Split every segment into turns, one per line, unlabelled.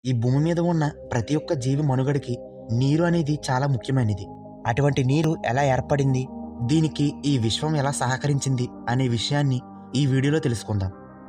ఈ భూమి మీద ఉన్న ప్రతి ఒక్క జీవి మనుగడకి నీరు అనేది చాలా ముఖ్యమైనది అటువంటి నీరు ఎలా ఏర్పడింది దీనికి ఈ విశ్వం ఎలా సహకరించింది అనే విషయాన్ని ఈ వీడియోలో తెలుసుకుందాం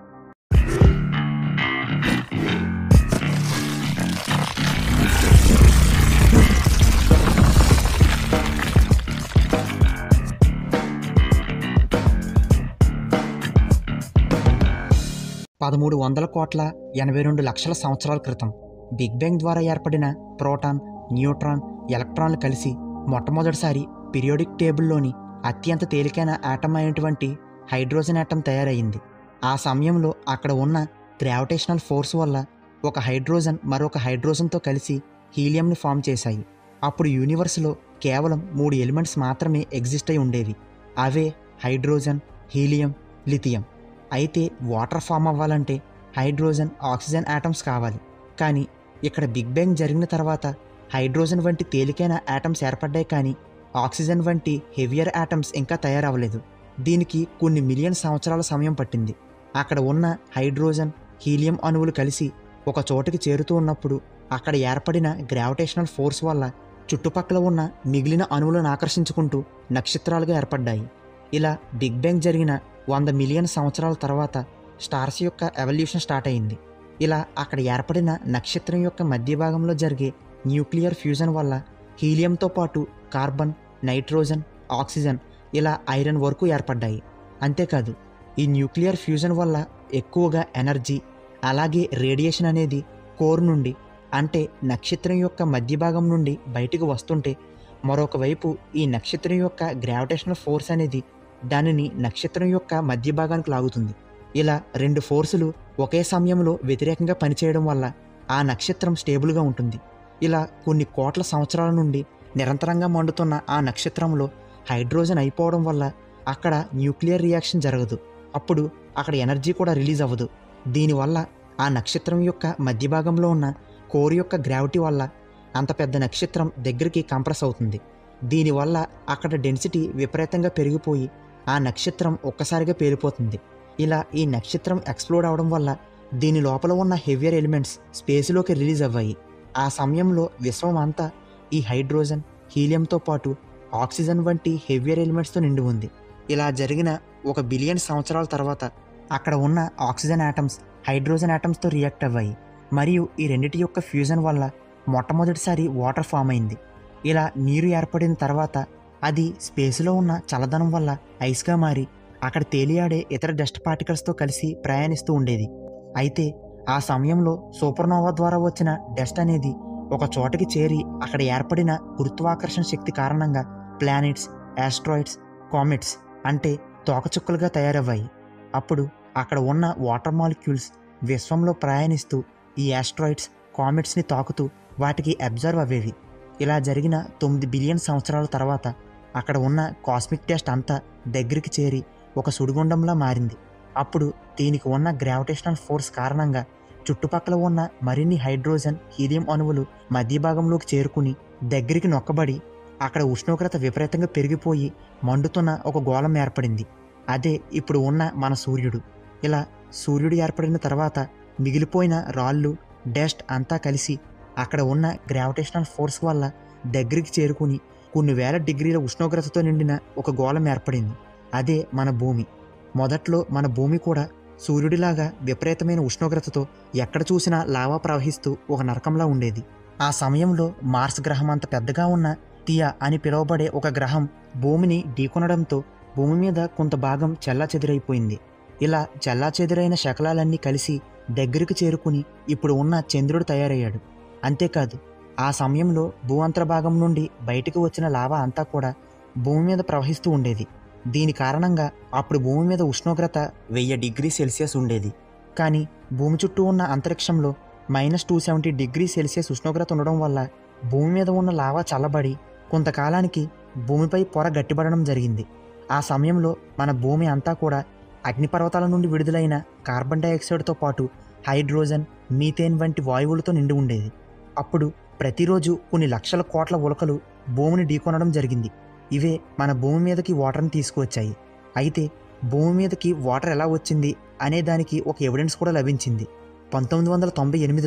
పదమూడు వందల కోట్ల ఎనభై రెండు లక్షల సంవత్సరాల క్రితం బిగ్ బ్యాంగ్ ద్వారా ఏర్పడిన ప్రోటాన్ న్యూట్రాన్ ఎలక్ట్రాన్లు కలిసి మొట్టమొదటిసారి పీరియోడిక్ టేబుల్లోని అత్యంత తేలికైన ఆటం అయినటువంటి హైడ్రోజన్ ఆటం తయారయ్యింది ఆ సమయంలో అక్కడ ఉన్న గ్రావిటేషనల్ ఫోర్స్ వల్ల ఒక హైడ్రోజన్ మరొక హైడ్రోజన్తో కలిసి హీలియంని ఫామ్ చేశాయి అప్పుడు యూనివర్స్లో కేవలం మూడు ఎలిమెంట్స్ మాత్రమే ఎగ్జిస్ట్ అయి ఉండేవి అవే హైడ్రోజన్ హీలియం లిథియం అయితే వాటర్ ఫామ్ అవ్వాలంటే హైడ్రోజన్ ఆక్సిజన్ ఆటమ్స్ కావాలి కానీ ఇక్కడ బిగ్ బ్యాంగ్ జరిగిన తర్వాత హైడ్రోజన్ వంటి తేలికైన ఆటమ్స్ ఏర్పడ్డాయి కానీ ఆక్సిజన్ వంటి హెవియర్ ఆటమ్స్ ఇంకా తయారవ్వలేదు దీనికి కొన్ని మిలియన్ సంవత్సరాల సమయం పట్టింది అక్కడ ఉన్న హైడ్రోజన్ హీలియం అణువులు కలిసి ఒక చోటుకి చేరుతూ ఉన్నప్పుడు అక్కడ ఏర్పడిన గ్రావిటేషనల్ ఫోర్స్ వల్ల చుట్టుపక్కల ఉన్న మిగిలిన అణువులను ఆకర్షించుకుంటూ నక్షత్రాలుగా ఏర్పడ్డాయి ఇలా బిగ్ బ్యాంగ్ జరిగిన వంద మిలియన్ సంవత్సరాల తర్వాత స్టార్స్ యొక్క ఎవల్యూషన్ స్టార్ట్ అయింది ఇలా అక్కడ ఏర్పడిన నక్షత్రం యొక్క మధ్య భాగంలో జరిగే న్యూక్లియర్ ఫ్యూజన్ వల్ల హీలియంతో పాటు కార్బన్ నైట్రోజన్ ఆక్సిజన్ ఇలా ఐరన్ వరకు ఏర్పడ్డాయి అంతేకాదు ఈ న్యూక్లియర్ ఫ్యూజన్ వల్ల ఎక్కువగా ఎనర్జీ అలాగే రేడియేషన్ అనేది కోర్ నుండి అంటే నక్షత్రం యొక్క మధ్య భాగం నుండి బయటికి వస్తుంటే మరొక వైపు ఈ నక్షత్రం యొక్క గ్రావిటేషనల్ ఫోర్స్ అనేది దానిని నక్షత్రం యొక్క మధ్య భాగానికి లాగుతుంది ఇలా రెండు ఫోర్సులు ఒకే సమయంలో వ్యతిరేకంగా పనిచేయడం వల్ల ఆ నక్షత్రం స్టేబుల్గా ఉంటుంది ఇలా కొన్ని కోట్ల సంవత్సరాల నుండి నిరంతరంగా మండుతున్న ఆ నక్షత్రంలో హైడ్రోజన్ అయిపోవడం వల్ల అక్కడ న్యూక్లియర్ రియాక్షన్ జరగదు అప్పుడు అక్కడ ఎనర్జీ కూడా రిలీజ్ అవ్వదు దీనివల్ల ఆ నక్షత్రం యొక్క మధ్య భాగంలో ఉన్న కోర్ యొక్క గ్రావిటీ వల్ల అంత పెద్ద నక్షత్రం దగ్గరికి కంప్రెస్ అవుతుంది దీనివల్ల అక్కడ డెన్సిటీ విపరీతంగా పెరిగిపోయి ఆ నక్షత్రం ఒక్కసారిగా పేలిపోతుంది ఇలా ఈ నక్షత్రం ఎక్స్ప్లోడ్ అవడం వల్ల దీని లోపల ఉన్న హెవియర్ ఎలిమెంట్స్ స్పేస్లోకి రిలీజ్ అవ్వాయి ఆ సమయంలో విశ్వం అంతా ఈ హైడ్రోజన్ హీలియంతో పాటు ఆక్సిజన్ వంటి హెవియర్ ఎలిమెంట్స్తో నిండి ఉంది ఇలా జరిగిన ఒక బిలియన్ సంవత్సరాల తర్వాత అక్కడ ఉన్న ఆక్సిజన్ ఆటమ్స్ హైడ్రోజన్ ఆటమ్స్తో రియాక్ట్ అవ్వాయి మరియు ఈ రెండిటి యొక్క ఫ్యూజన్ వల్ల మొట్టమొదటిసారి వాటర్ ఫామ్ అయింది ఇలా నీరు ఏర్పడిన తర్వాత అది స్పేస్లో ఉన్న చల్లదనం వల్ల ఐస్గా మారి అక్కడ తేలియాడే ఇతర డస్ట్ పార్టికల్స్తో కలిసి ప్రయాణిస్తూ ఉండేది అయితే ఆ సమయంలో సూపర్నోవా ద్వారా వచ్చిన డస్ట్ అనేది ఒక చోటకి చేరి అక్కడ ఏర్పడిన గురుత్వాకర్షణ శక్తి కారణంగా ప్లానెట్స్ ఆస్ట్రాయిడ్స్ కామెట్స్ అంటే తోకచుక్కలుగా తయారవ్వాయి అప్పుడు అక్కడ ఉన్న వాటర్ మాలిక్యూల్స్ విశ్వంలో ప్రయాణిస్తూ ఈ ఆస్ట్రాయిడ్స్ కామెట్స్ని తాకుతూ వాటికి అబ్జర్వ్ అవ్వేవి ఇలా జరిగిన తొమ్మిది బిలియన్ సంవత్సరాల తర్వాత అక్కడ ఉన్న కాస్మిక్ టెస్ట్ అంతా దగ్గరికి చేరి ఒక సుడిగుండంలా మారింది అప్పుడు దీనికి ఉన్న గ్రావిటేషనల్ ఫోర్స్ కారణంగా చుట్టుపక్కల ఉన్న మరిన్ని హైడ్రోజన్ హీలియం అణువులు మధ్య భాగంలోకి చేరుకుని దగ్గరికి నొక్కబడి అక్కడ ఉష్ణోగ్రత విపరీతంగా పెరిగిపోయి మండుతున్న ఒక గోళం ఏర్పడింది అదే ఇప్పుడు ఉన్న మన సూర్యుడు ఇలా సూర్యుడు ఏర్పడిన తర్వాత మిగిలిపోయిన రాళ్ళు డస్ట్ అంతా కలిసి అక్కడ ఉన్న గ్రావిటేషనల్ ఫోర్స్ వల్ల దగ్గరికి చేరుకుని కొన్ని వేల డిగ్రీల ఉష్ణోగ్రతతో నిండిన ఒక గోళం ఏర్పడింది అదే మన భూమి మొదట్లో మన భూమి కూడా సూర్యుడిలాగా విపరీతమైన ఉష్ణోగ్రతతో ఎక్కడ చూసినా లావా ప్రవహిస్తూ ఒక నరకంలా ఉండేది ఆ సమయంలో మార్స్ గ్రహం అంత పెద్దగా ఉన్న తియా అని పిలువబడే ఒక గ్రహం భూమిని ఢీకొనడంతో భూమి మీద కొంత భాగం చెల్లాచెదిరైపోయింది ఇలా చెల్లాచెదిరైన శకలాలన్నీ కలిసి దగ్గరికి చేరుకుని ఇప్పుడు ఉన్న చంద్రుడు తయారయ్యాడు అంతేకాదు ఆ సమయంలో భూ అంతర్భాగం నుండి బయటకు వచ్చిన లావా అంతా కూడా భూమి మీద ప్రవహిస్తూ ఉండేది దీని కారణంగా అప్పుడు భూమి మీద ఉష్ణోగ్రత వెయ్యి డిగ్రీ సెల్సియస్ ఉండేది కానీ భూమి చుట్టూ ఉన్న అంతరిక్షంలో minus two seventy degree Celsius ఉష్ణోగ్రత ఉండడం వల్ల భూమి మీద ఉన్న లావా చల్లబడి కొంతకాలానికి భూమిపై పొర గట్టిపడడం జరిగింది ఆ సమయంలో మన భూమి అంతా కూడా అగ్నిపర్వతాల నుండి విడుదలైన కార్బన్ డైఆక్సైడ్తో పాటు హైడ్రోజన్ మీథేన్ వంటి వాయువులతో నిండి ఉండేది అప్పుడు ప్రతిరోజు కొన్ని లక్షల కోట్ల ఉలకలు భూమిని ఢీకొనడం జరిగింది ఇవే మన భూమి మీదకి వాటర్ని తీసుకువచ్చాయి అయితే భూమి మీదకి వాటర్ ఎలా వచ్చింది అనే దానికి ఒక ఎవిడెన్స్ కూడా లభించింది పంతొమ్మిది వందల తొంభై ఎనిమిదిలో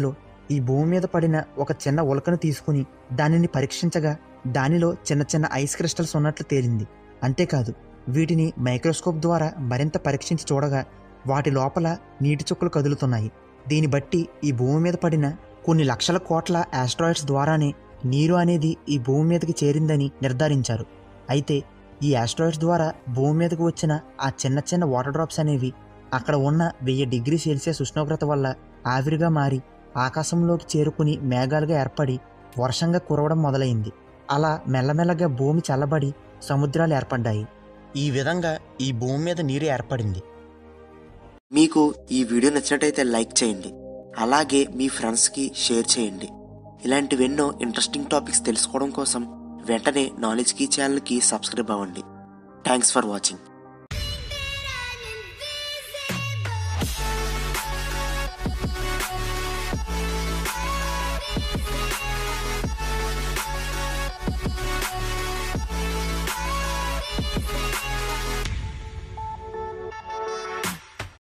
ఈ భూమి మీద పడిన ఒక చిన్న ఉలకను తీసుకుని దానిని పరీక్షించగా దానిలో చిన్న చిన్న ఐస్ క్రిస్టల్స్ ఉన్నట్లు తేలింది అంతేకాదు వీటిని మైక్రోస్కోప్ ద్వారా మరింత పరీక్షించి చూడగా వాటి లోపల నీటి చుక్కలు కదులుతున్నాయి దీన్ని బట్టి ఈ భూమి మీద పడిన కొన్ని లక్షల కోట్ల ఆస్ట్రాయిడ్స్ ద్వారానే నీరు అనేది ఈ భూమి మీదకి చేరిందని నిర్ధారించారు అయితే ఈ ఆస్ట్రాయిడ్స్ ద్వారా భూమి మీదకి వచ్చిన ఆ చిన్న చిన్న వాటర్ డ్రాప్స్ అనేవి అక్కడ ఉన్న వెయ్యి డిగ్రీ సెల్సియస్ ఉష్ణోగ్రత వల్ల ఆవిరిగా మారి ఆకాశంలోకి చేరుకుని మేఘాలుగా ఏర్పడి వర్షంగా కురవడం మొదలైంది అలా మెల్లమెల్లగా భూమి చల్లబడి సముద్రాలు ఏర్పడ్డాయి ఈ విధంగా ఈ భూమి మీద నీరు ఏర్పడింది
మీకు ఈ వీడియో నచ్చినట్టయితే లైక్ చేయండి అలాగే మీ ఫ్రెండ్స్కి షేర్ చేయండి ఇలాంటివెన్నో ఇంట్రెస్టింగ్ టాపిక్స్ తెలుసుకోవడం కోసం వెంటనే నాలెడ్జ్ కీ ఛానల్కి సబ్స్క్రైబ్ అవ్వండి థ్యాంక్స్ ఫర్ వాచింగ్